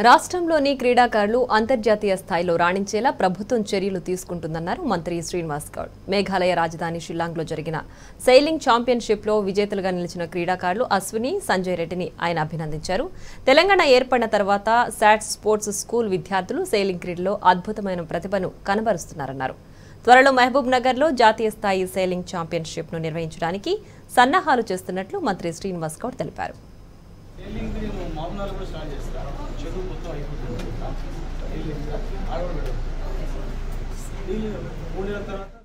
రాష్ట్రంలోని క్రీడాకారులు అంతర్జాతీయ స్థాయిలో రాణించేలా ప్రభుత్వం చర్యలు తీసుకుంటుందన్నారు మంత్రి శ్రీనివాస్ గౌడ్ మేఘాలయ రాజధాని షిల్లాంగ్లో జరిగిన సైలింగ్ ఛాంపియన్షిప్లో విజేతలుగా నిలిచిన క్రీడాకారులు అశ్విని సంజయ్ రెడ్డిని ఆయన అభినందించారు తెలంగాణ ఏర్పడిన తర్వాత శాట్ స్పోర్ట్స్ స్కూల్ విద్యార్థులు సైలింగ్ క్రీడలో అద్భుతమైన ప్రతిభను కనబరుస్తున్నారన్నారు త్వరలో మహబూబ్ నగర్లో జాతీయ స్థాయి సైలింగ్ ఛాంపియన్షిప్ను నిర్వహించడానికి సన్నాహాలు చేస్తున్నట్లు మంత్రి శ్రీనివాస్ గౌడ్ తెలిపారు సేలింగ్ మేము మామూలు కూడా స్టార్ట్ చేస్తాం చెరువు మొత్తం అయిపోతుంది నీళ్ళు ఇంకా ఆడబెడతాం నీళ్ళు మూడు నెలల తర్వాత